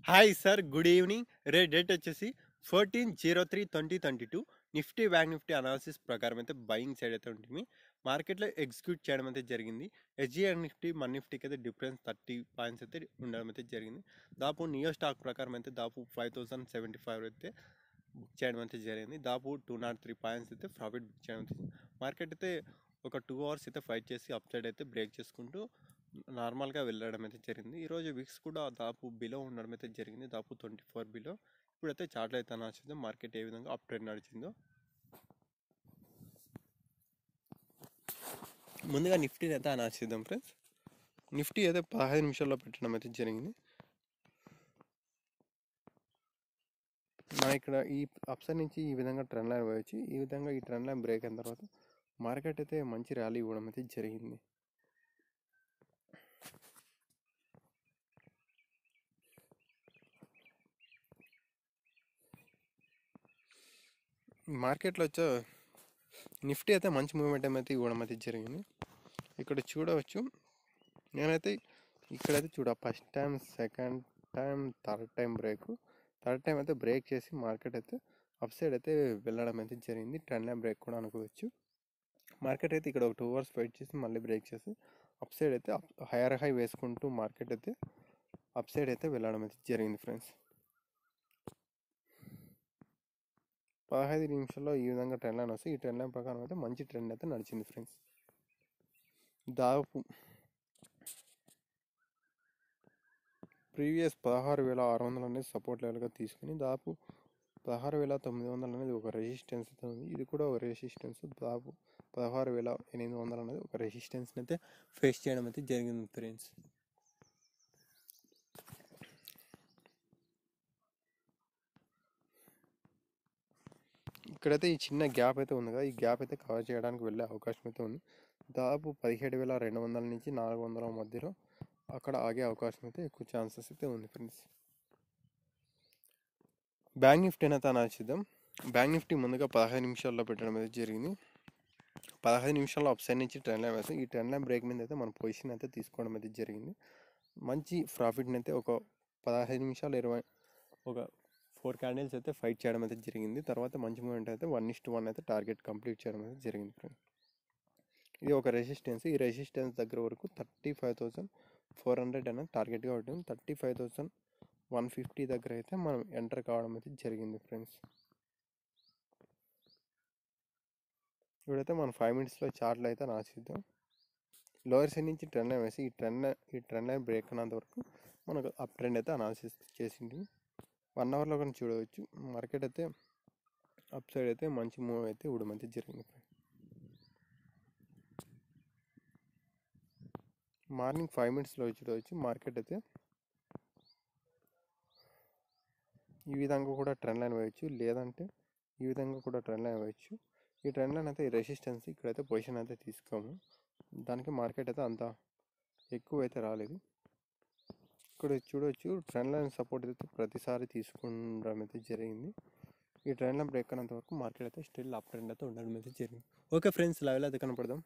Hi sir good evening రే date వచ్చేసి fourteen zero three twenty twenty two Nifty bank Nifty analysis ప్రకారం అయితే buying side అయితే ఉంటుంది మార్కెట్లో ఎగ్జిక్యూట్ చేయడం అయితే జరిగింది ఎస్జీఆర్ నిఫ్టీ మన నిఫ్టీకి అయితే డిఫరెన్స్ థర్టీ పాయింట్స్ అయితే ఉండడం అయితే జరిగింది దాపు నియో స్టాక్ ప్రకారం అయితే దాపు ఫైవ్ థౌసండ్ సెవెంటీ ఫైవ్ అయితే బుక్ చేయడం అయితే జరిగింది దాపు టూ నాట్ త్రీ పాయింట్స్ అయితే ప్రాఫిట్ బుక్ చేయడం అయితే జరిగింది. మార్కెట్ అయితే ఒక టూ అవర్స్ అయితే ఫైట్ చేసి అప్ సైడ్ అయితే బ్రేక్ చేసుకుంటూ నార్మల్గా వెళ్ళడం అయితే జరిగింది ఈరోజు విక్స్ కూడా దాపు బిలో ఉండడం అయితే జరిగింది దాపు ట్వంటీ ఫోర్ బిలో ఇప్పుడైతే చార్ట్లో అయితే నడిచిందో మార్కెట్ ఏ విధంగా అప్ ట్రెండ్ నడిచిందో ముందుగా నిఫ్టీని అయితే అనాచిద్దాం ఫ్రెండ్స్ నిఫ్టీ అయితే పదహైదు నిమిషాల్లో పెట్టడం అయితే జరిగింది మన ఇక్కడ ఈ అప్సైడ్ నుంచి ఈ విధంగా ట్రెండ్ లైన్ పోయొచ్చు ఈ విధంగా ఈ ట్రెండ్ లైన్ బ్రేక్ అయిన తర్వాత మార్కెట్ అయితే మంచి ర్యాలీ ఇవ్వడం అయితే జరిగింది మార్కెట్లో వచ్చే నిఫ్టీ అయితే మంచి మూమెంట్ అయితే ఇవ్వడం అయితే జరిగింది ఇక్కడ చూడవచ్చు నేనైతే ఇక్కడైతే చూడ first time second time third time break third time అయితే బ్రేక్ చేసి మార్కెట్ అయితే అప్ సైడ్ అయితే వెళ్ళడం అయితే జరిగింది ట్రెండ్ లైన్ బ్రేక్ కూడా అనుకోవచ్చు మార్కెట్ అయితే ఇక్కడ ఒక టూ అవర్స్ వెయిట్ చేసి మళ్ళీ బ్రేక్ చేసి అప్ సైడ్ అయితే హైయర్ హై వేసుకుంటూ మార్కెట్ అయితే అప్ సైడ్ అయితే వెళ్ళడం అయితే జరిగింది ఫ్రెండ్స్ పదహైదు నిమిషాల్లో ఈ విధంగా ట్రెండ్ లైన్ వస్తే ఈ ట్రెండ్ లైన్ ప్రకారం అయితే మంచి ట్రెండ్ అయితే నడిచింది ఫ్రెండ్స్ దాదాపు ప్రీవియస్ పదహారు వేల ఆరు వందలు అనేది సపోర్ట్ లెవెల్గా తీసుకుని దాదాపు పదహారు వేల తొమ్మిది వందలు అనేది ఒక రెసిస్టెన్స్ అయితే ఉంది ఇది కూడా ఒక రెసిస్టెన్స్ దాదాపు పదహారు వేల ఎనిమిది వందలు అనేది ఒక రెసిస్టెన్స్ అయితే ఫేస్ చేయడం అయితే జరిగింది ఫ్రెండ్స్ ఇక్కడైతే ఈ చిన్న గ్యాప్ అయితే ఉంది కదా ఈ గ్యాప్ అయితే కవర్ చేయడానికి వెళ్ళే అవకాశం అయితే ఉంది దాదాపు పదిహేడు వేల రెండు వందల నుంచి నాలుగు వందల మధ్యలో అక్కడ ఆగే అవకాశం అయితే ఎక్కువ ఛాన్సెస్ అయితే ఉంది ఫ్రెండ్స్ బ్యాంక్ నిఫ్టీ అయితే అనాచిద్దాం బ్యాంక్ నిఫ్టీ ముందుగా పదహైదు నిమిషాల్లో పెట్టడం అయితే జరిగింది పదహైదు నిమిషాల్లో అప్ సైడ్ నుంచి ట్రెండ్ లైన్ వేస్తాం ఈ ట్రెండ్ లైన్ బ్రేక్ మీద అయితే మన పొజిషన్ అయితే తీసుకోవడం అయితే జరిగింది మంచి ప్రాఫిట్ని అయితే ఒక పదహైదు నిమిషాలు ఇరవై ఒక ఫోర్ క్యాండిల్స్ అయితే ఫైట్ చేయడం అయితే జరిగింది తర్వాత మంచి మూమెంట్ అయితే వన్ ఇస్ట్ వన్ అయితే టార్గెట్ కంప్లీట్ చేయడం అయితే జరిగింది ఫ్రెండ్ ఇది ఒక రెసిస్టెన్స్ ఈ రెసిస్టెన్స్ దగ్గర వరకు thirty five thousand four hundred అనేది టార్గెట్గా ఉంటుంది thirty five thousand one fifty దగ్గర అయితే మనం ఎంటర్ కావడం అయితే జరిగింది ఫ్రెండ్స్ ఇప్పుడైతే మనం ఫైవ్ మినిట్స్లో చార్ట్లో అయితే రాసిద్దాం లోయర్ సైడ్ నుంచి ట్రెండ్ లైన్ వేసి ఈ ట్రెండ్ ఈ ట్రెండ్ లైన్ బ్రేక్ అయినంత వరకు మనకు అప్ ట్రెండ్ అయితే అనాలిసిస్ చేసింది వన్ అవర్లో కానీ చూడవచ్చు మార్కెట్ అయితే అప్ సైడ్ అయితే మంచి మూవ్ అయితే ఇవ్వడం అయితే జరిగింది మార్నింగ్ ఫైవ్ మినిట్స్లో చూడవచ్చు మార్కెట్ అయితే ఈ విధంగా కూడా ట్రెండ్ లైన్ వేయచ్చు లేదంటే ఈ విధంగా కూడా ట్రెండ్ లైన్ వేయచ్చు ఈ ట్రెండ్ లైన్ అయితే రెసిస్టెన్స్ ఇక్కడైతే పొజిషన్ అయితే తీసుకోము దానికి మార్కెట్ అయితే అంత ఎక్కువ అయితే రాలేదు ఇక్కడ చూడవచ్చు ట్రెండ్ లైన్ సపోర్ట్ అయితే ప్రతిసారి తీసుకుండడం అయితే జరిగింది ఈ ట్రెండ్ లైన్ బ్రేక్ అయినంత వరకు మార్కెట్ అయితే స్టిల్ అప్ ట్రెండ్ అయితే ఉండడం అయితే జరిగింది ఓకే ఫ్రెండ్స్ లెవెల్ అయితే కనపడదాం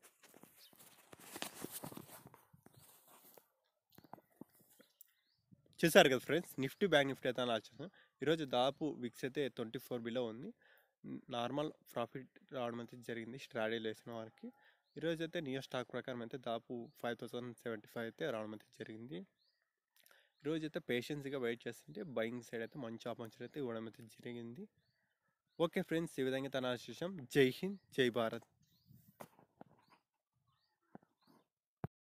చూసారు కదా ఫ్రెండ్స్ నిఫ్టీ బ్యాంక్ నిఫ్టీ అయితే అలా వచ్చాను ఈరోజు దాదాపు విక్స్ అయితే ట్వంటీ ఫోర్ బిలో ఉంది నార్మల్ ప్రాఫిట్ రావడం అయితే జరిగింది స్ట్రాడీలు వేసిన వారికి ఈరోజు అయితే నియో స్టాక్ ప్రకారం అయితే దాదాపు ఫైవ్ థౌసండ్ సెవెంటీ ఫైవ్ అయితే రావడం అయితే జరిగింది ఈరోజు అయితే పేషెన్స్గా వెయిట్ చేస్తుంటే బయింగ్ సైడ్ అయితే మంచి ఆపర్చునిటీ అయితే ఇవ్వడం అయితే జరిగింది ఓకే ఫ్రెండ్స్ ఈ విధంగా తన చూసాం జై హింద్ జై భారత్